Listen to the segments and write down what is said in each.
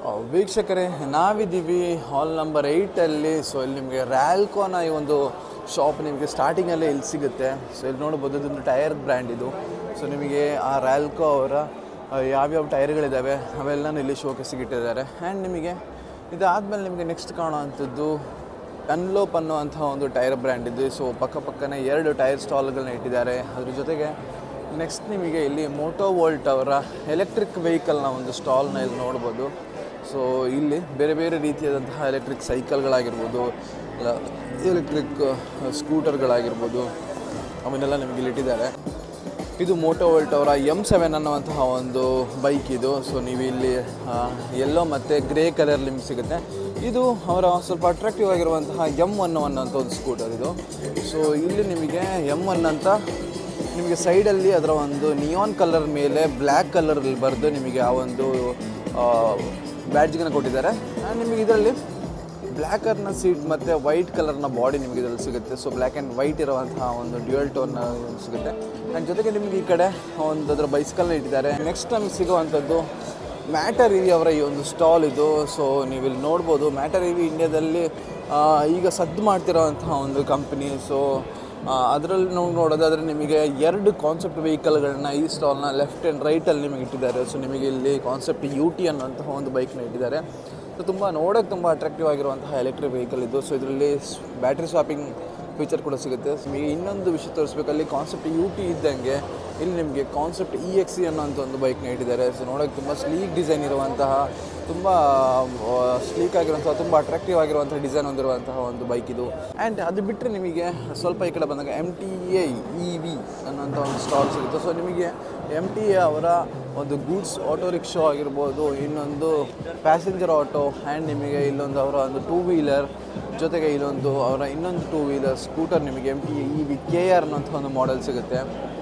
ಆ, ವೀಕ್ಷಕರೇ ನಾವಿದ್ದೀವಿ ಹಾಲ್ ನಂಬರ್ ಏಯ್ಟಲ್ಲಿ ಸೊ ಇಲ್ಲಿ ನಿಮಗೆ ರ್ಯಾಲ್ಕೋನ ಈ ಒಂದು ಶಾಪ್ ನಿಮಗೆ ಸ್ಟಾರ್ಟಿಂಗಲ್ಲೇ ಇಲ್ಲಿ ಸಿಗುತ್ತೆ ಸೊ ಇಲ್ಲಿ ನೋಡ್ಬೋದು ಇದೊಂದು ಟೈರ್ ಬ್ರ್ಯಾಂಡ್ ಇದು ಸೊ ನಿಮಗೆ ಆ ರ್ಯಾಲ್ಕೋ ಅವರ ಆ, ಯಾವ್ಯಾವ ಟೈರ್ಗಳಿದ್ದಾವೆ ಅವೆಲ್ಲನೂ ಇಲ್ಲಿ ಶೋಕೇಸಿಗೆ ಇಟ್ಟಿದ್ದಾರೆ ಆ್ಯಂಡ್ ನಿಮಗೆ ಇದಾದಮೇಲೆ ನಿಮಗೆ ನೆಕ್ಸ್ಟ್ ಕಾಣುವಂಥದ್ದು ಅನ್ಲೋಪ್ ಅನ್ನುವಂಥ ಒಂದು ಟೈರ್ ಬ್ರ್ಯಾಂಡ್ ಇದೆ ಸೊ ಪಕ್ಕ ಪಕ್ಕನೇ ಎರಡು ಟೈರ್ ಸ್ಟಾಲ್ಗಳನ್ನ ಇಟ್ಟಿದ್ದಾರೆ ಅದ್ರ ಜೊತೆಗೆ ನೆಕ್ಸ್ಟ್ ನಿಮಗೆ ಇಲ್ಲಿ ಮೋಟೋ ವೋಲ್ಟ್ ಅವರ ಎಲೆಕ್ಟ್ರಿಕ್ ವೆಹಿಕಲ್ನ ಒಂದು ಸ್ಟಾಲ್ನ ಇಲ್ಲಿ ನೋಡ್ಬೋದು ಸೊ ಇಲ್ಲಿ ಬೇರೆ ಬೇರೆ ರೀತಿಯಾದಂತಹ ಎಲೆಕ್ಟ್ರಿಕ್ ಸೈಕಲ್ಗಳಾಗಿರ್ಬೋದು ಎಲೆಕ್ಟ್ರಿಕ್ ಸ್ಕೂಟರ್ಗಳಾಗಿರ್ಬೋದು ಅವನ್ನೆಲ್ಲ ನಿಮಗೆ ಇಲ್ಲಿ ಇಟ್ಟಿದ್ದಾರೆ ಇದು ಮೋಟೋ ವೋಲ್ಟ್ ಅವರ ಎಮ್ ಸೆವೆನ್ ಅನ್ನುವಂತಹ ಒಂದು ಬೈಕ್ ಇದು ಸೊ ನೀವು ಇಲ್ಲಿ ಎಲ್ಲೋ ಮತ್ತು ಗ್ರೇ ಕಲರ್ ನಿಮ್ಗೆ ಸಿಗುತ್ತೆ ಇದು ಅವರ ಸ್ವಲ್ಪ ಅಟ್ರಾಕ್ಟಿವ್ ಆಗಿರುವಂತಹ ಎಮ್ ಒನ್ ಒನ್ ಅಂತ ಒಂದು ಸ್ಕೂಟರ್ ಇದು ಸೊ ಇಲ್ಲಿ ನಿಮಗೆ ಎಮ್ ಒನ್ ಅಂತ ನಿಮಗೆ ಸೈಡಲ್ಲಿ ಅದರ ಒಂದು ನಿಯಾನ್ ಕಲರ್ ಮೇಲೆ ಬ್ಲ್ಯಾಕ್ ಕಲರಲ್ಲಿ ಬರೆದು ನಿಮಗೆ ಆ ಒಂದು ಬ್ಯಾಡ್ಜ್ಗಳನ್ನ ಕೊಟ್ಟಿದ್ದಾರೆ ಆ್ಯಂಡ್ ನಿಮಗೆ ಇದರಲ್ಲಿ ಬ್ಲ್ಯಾಕ್ ಕಲರ್ನ ಸೀಟ್ ಮತ್ತು ವೈಟ್ ಕಲರ್ನ ಬಾಡಿ ನಿಮಗೆ ಇದರಲ್ಲಿ ಸಿಗುತ್ತೆ ಸೊ ಬ್ಲ್ಯಾಕ್ ಆ್ಯಂಡ್ ವೈಟ್ ಇರುವಂತಹ ಒಂದು ಡ್ಯುಯಲ್ ಟೋನ್ ಸಿಗುತ್ತೆ ಆ್ಯಂಡ್ ಜೊತೆಗೆ ನಿಮಗೆ ಈ ಕಡೆ ಒಂದು ಅದರ ಬೈಸ್ಕಲ್ನ ಇಟ್ಟಿದ್ದಾರೆ ನೆಕ್ಸ್ಟ್ ನಮಗೆ ಸಿಗುವಂಥದ್ದು ಮ್ಯಾಟರ್ ಇವಿ ಅವರ ಈ ಒಂದು ಸ್ಟಾಲ್ ಇದು ಸೊ ನೀವು ಇಲ್ಲಿ ನೋಡ್ಬೋದು ಮ್ಯಾಟರ್ ಇವಿ ಇಂಡಿಯಾದಲ್ಲಿ ಆ, ಈಗ ಸದ್ದು ಮಾಡ್ತಿರೋವಂತಹ ಒಂದು ಕಂಪ್ನಿ ಸೊ ಅದರಲ್ಲಿ ನಾವು ನೋಡೋದಾದರೆ ನಿಮಗೆ ಎರಡು ಕಾನ್ಸೆಪ್ಟ್ ವೆಹಿಕಲ್ಗಳನ್ನ ಈ ಸ್ಟಾಲ್ನ ಲೆಫ್ಟ್ ಆ್ಯಂಡ್ ರೈಟಲ್ಲಿ ನಿಮಗೆ ಇಟ್ಟಿದ್ದಾರೆ ಸೊ ನಿಮಗೆ ಇಲ್ಲಿ ಕಾನ್ಸೆಪ್ಟ್ ಯು ಟಿ ಅನ್ನುವಂತಹ ಒಂದು ಬೈಕ್ನ ಇಟ್ಟಿದ್ದಾರೆ ಸೊ ತುಂಬ ನೋಡೋಕ್ಕೆ ತುಂಬ ಅಟ್ರಾಕ್ಟಿವ್ ಆಗಿರುವಂತಹ ಎಲೆಕ್ಟ್ರಿಕ್ ವೆಹಿಕಲ್ ಇದು ಸೊ ಇದರಲ್ಲಿ ಬ್ಯಾಟ್ರಿ ಸ್ವಾಪಿಂಗ್ ಫೀಚರ್ ಕೂಡ ಸಿಗುತ್ತೆ ಸೊ ನಿಮಗೆ ಇನ್ನೊಂದು ವಿಷಯ ತೋರಿಸ್ಬೇಕು ಅಲ್ಲಿ ಕಾನ್ಸೆಪ್ಟ್ ಯು ಟಿ ಇದ್ದಂಗೆ ಇಲ್ಲಿ ನಿಮಗೆ ಕಾನ್ಸೆಪ್ಟ್ ಇ ಎಕ್ಸ್ ಸಿ ಅನ್ನೋಂಥ ಒಂದು ಬೈಕ್ನ ಇಟ್ಟಿದ್ದಾರೆ ಸೊ ನೋಡೋಕ್ಕೆ ತುಂಬ ಸ್ಲೀಕ್ ಡಿಸೈನ್ ಇರುವಂತಹ ತುಂಬ ಸ್ಲೀಕ್ ಆಗಿರುವಂತಹ ತುಂಬ ಅಟ್ರಾಕ್ಟಿವ್ ಆಗಿರುವಂತಹ ಡಿಸೈನ್ ಹೊಂದಿರುವಂತಹ ಒಂದು ಬೈಕ್ ಇದು ಆ್ಯಂಡ್ ಅದು ಬಿಟ್ಟರೆ ನಿಮಗೆ ಸ್ವಲ್ಪ ಈ ಕಡೆ ಬಂದಾಗ M T A E V ಅನ್ನೋಂಥ ಒಂದು ಸ್ಟಾಲ್ ಸಿಗುತ್ತೆ ಸೊ ನಿಮಗೆ ಎಮ್ ಟಿ ಎ ಅವರ ಒಂದು ಗೂಡ್ಸ್ ಆಟೋ ರಿಕ್ಷಾ ಆಗಿರ್ಬೋದು ಇನ್ನೊಂದು ಪ್ಯಾಸೆಂಜರ್ ಆಟೋ ಆ್ಯಂಡ್ ನಿಮಗೆ ಇಲ್ಲೊಂದು ಅವರ ಒಂದು ಟೂ ವೀಲರ್ ಜೊತೆಗೆ ಇಲ್ಲೊಂದು ಅವರ ಇನ್ನೊಂದು ಟೂ ವೀಲರ್ ಸ್ಕೂಟರ್ ನಿಮಗೆ M T E V K R ಅನ್ನೋಂಥ ಒಂದು ಮಾಡೆಲ್ ಸಿಗುತ್ತೆ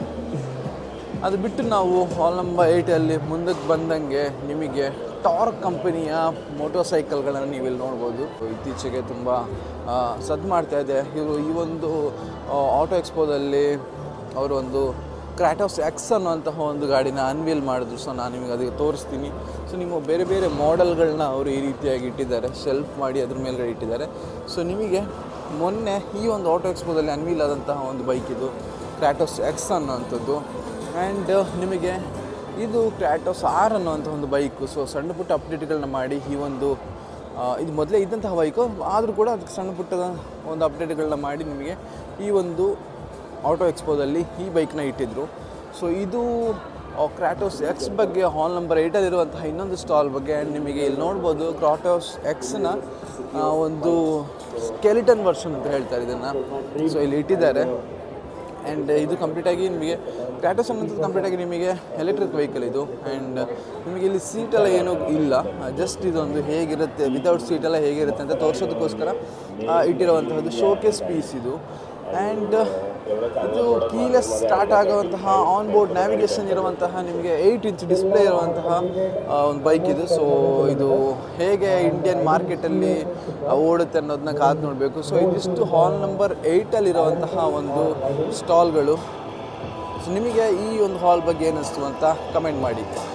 ಅದು ಬಿಟ್ಟು ನಾವು ಹಾಲ್ ನಂಬರ್ ಏಯ್ಟಲ್ಲಿ ಮುಂದಕ್ಕೆ ಬಂದಂಗೆ ನಿಮಗೆ ಟಾರ್ಕ್ ಕಂಪನಿಯ ಮೋಟರ್ ಸೈಕಲ್ಗಳನ್ನು ನೀವು ಇಲ್ಲಿ ನೋಡ್ಬೋದು ಇತ್ತೀಚೆಗೆ ತುಂಬ ಸದ್ದು ಮಾಡ್ತಾ ಇದೆ ಇವರು ಈ ಒಂದು ಆಟೋ ಎಕ್ಸ್ಪೋದಲ್ಲಿ ಅವರು ಒಂದು ಕ್ರಾಟೋಸ್ ಎಕ್ಸ್ ಅನ್ನುವಂತಹ ಒಂದು ಗಾಡಿನ ಅನ್ವೀಲ್ ಮಾಡಿದ್ರು ಸೊ ನಾನು ನಿಮಗೆ ಅದಕ್ಕೆ ತೋರಿಸ್ತೀನಿ ಸೊ ನಿಮ್ಮ ಬೇರೆ ಬೇರೆ ಮಾಡೆಲ್ಗಳನ್ನ ಅವರು ಈ ರೀತಿಯಾಗಿ ಇಟ್ಟಿದ್ದಾರೆ ಶೆಲ್ಫ್ ಮಾಡಿ ಅದ್ರ ಮೇಲ್ಗಡೆ ಇಟ್ಟಿದ್ದಾರೆ ಸೊ ನಿಮಗೆ ಮೊನ್ನೆ ಈ ಒಂದು ಆಟೋ ಎಕ್ಸ್ಪೋದಲ್ಲಿ ಅನ್ವೀಲ್ ಆದಂತಹ ಒಂದು ಬೈಕ್ ಇದು ಕ್ರಾಟೋಸ್ ಎಕ್ಸ್ ಅನ್ನೋವಂಥದ್ದು ಆ್ಯಂಡ್ ನಿಮಗೆ ಇದು ಕ್ರಾಟೋಸ್ ಆರ್ ಅನ್ನುವಂಥ ಒಂದು ಬೈಕು ಸೊ ಸಣ್ಣ ಪುಟ್ಟ ಅಪ್ಡೇಟ್ಗಳನ್ನ ಮಾಡಿ ಈ ಒಂದು ಆ, ಇದು ಮೊದಲೇ ಇದ್ದಂತಹ ಬೈಕು ಆದರೂ ಕೂಡ ಅದಕ್ಕೆ ಸಣ್ಣ ಪುಟ್ಟದ ಒಂದು ಅಪ್ಡೇಟ್ಗಳನ್ನ ಮಾಡಿ ನಿಮಗೆ ಈ ಒಂದು ಆಟೋ ಎಕ್ಸ್ಪೋದಲ್ಲಿ ಈ ಬೈಕ್ನ ಇಟ್ಟಿದ್ರು ಸೊ ಇದು ಕ್ರಾಟೋಸ್ ಎಕ್ಸ್ ಬಗ್ಗೆ ಹಾಲ್ ನಂಬರ್ ಏಯ್ಟಲ್ಲಿರುವಂತಹ ಇನ್ನೊಂದು ಸ್ಟಾಲ್ ಬಗ್ಗೆ ಆ್ಯಂಡ್ ನಿಮಗೆ ಇಲ್ಲಿ ನೋಡ್ಬೋದು ಕ್ರಾಟೋಸ್ ಎಕ್ಸ್ನ ಒಂದು ಸ್ಕೆಲಿಟನ್ ವರ್ಷನ್ ಅಂತ ಹೇಳ್ತಾರೆ ಇದನ್ನು ಸೊ ಇಲ್ಲಿ ಇಟ್ಟಿದ್ದಾರೆ ಆ್ಯಂಡ್ ಇದು ಕಂಪ್ಲೀಟಾಗಿ ನಿಮಗೆ ಕ್ರಾಟೋಸ್ ಅನ್ನೋದು ಕಂಪ್ಲೀಟಾಗಿ ನಿಮಗೆ ಎಲೆಕ್ಟ್ರಿಕ್ ವೆಹಿಕಲ್ ಇದು ಆ್ಯಂಡ್ ನಿಮಗೆ ಇಲ್ಲಿ ಸೀಟೆಲ್ಲ ಏನೂ ಇಲ್ಲ ಜಸ್ಟ್ ಇದೊಂದು ಹೇಗಿರುತ್ತೆ ವಿತೌಟ್ ಸೀಟೆಲ್ಲ ಹೇಗಿರುತ್ತೆ ಅಂತ ತೋರಿಸೋದಕ್ಕೋಸ್ಕರ ಆ, ಇಟ್ಟಿರುವಂತಹದ್ದು ಶೋಕೇಸ್ ಪೀಸ್ ಇದು ಆ್ಯಂಡ್ ಇದು ಕೀಲೆಸ್ ಸ್ಟಾರ್ಟ್ ಆಗುವಂತಹ ಆನ್ ಬೋರ್ಡ್ ನ್ಯಾವಿಗೇಷನ್ ಇರುವಂತಹ ನಿಮಗೆ ಏಯ್ಟ್ ಇಂಚ್ ಡಿಸ್ಪ್ಲೇ ಇರುವಂತಹ ಆ, ಒಂದು ಬೈಕ್ ಇದು ಸೊ ಇದು ಹೇಗೆ ಇಂಡಿಯನ್ ಮಾರ್ಕೆಟಲ್ಲಿ ಓಡುತ್ತೆ ಅನ್ನೋದನ್ನ ಕಾದು ನೋಡಬೇಕು ಸೊ ಇದಿಷ್ಟು ಹಾಲ್ ನಂಬರ್ ಏಯ್ಟಲ್ಲಿರುವಂತಹ ಒಂದು ಸ್ಟಾಲ್ಗಳು ಸೊ ನಿಮಗೆ ಈ ಒಂದು ಹಾಲ್ ಬಗ್ಗೆ ಏನಿಸ್ತು ಅಂತ ಕಮೆಂಟ್ ಮಾಡಿ